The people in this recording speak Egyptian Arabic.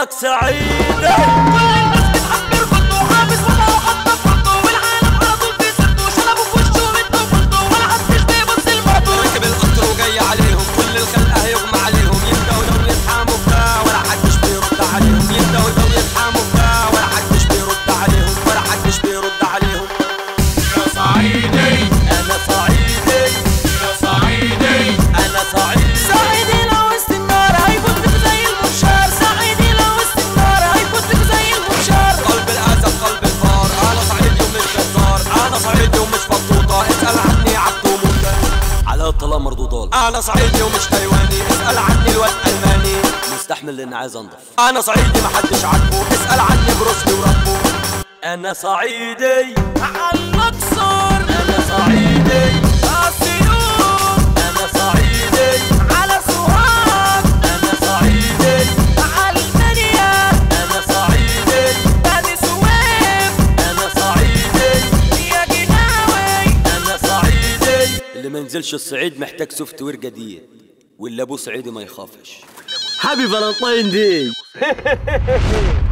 ايامك سعيدة كل الناس بتعبر خطه وحابس وضعه حطه في خطه والعالم على طول في سرته شنبه في وشه ومده وخلطه ولا حدش بيبص لمرته ركب القطر وجاي عليهم كل الخلق هيغمى عليهم يندهوا لو يتحاموا بتاع ولا حدش بيرد عليهم يندهوا لو يتحاموا بتاع ولا حدش بيرد عليهم ولا حدش بيرد عليهم يا صعيدي انا صعيدي يا صعيدي انا صعيدي سعيدي لو وسط النار هيفوت بك زي المنشار سعيدي لو وسط النار هيفوت بك زي المنشار قلب الاسد قلب الفار انا صعيدي ومش جزار انا صعيدي ومش فطوطه اسال عني عبد وموتى على طلاق مردودال انا صعيدي ومش تايواني اسال عني الواد الماني مستحمل لان عايز انضف انا صعيدي محدش عاجبه اسال عني بروسلي وربه انا صعيدي على الاقصر انا صعيدي اسيوط انا صعيدي على سوهاج انا صعيدي على المنيا انا صعيدي بني سويف انا صعيدي يا جناوي انا صعيدي اللي ما ينزلش الصعيد محتاج سوفت وير جديد واللي ابوه صعيدي ما يخافش هابي فالنتاين دي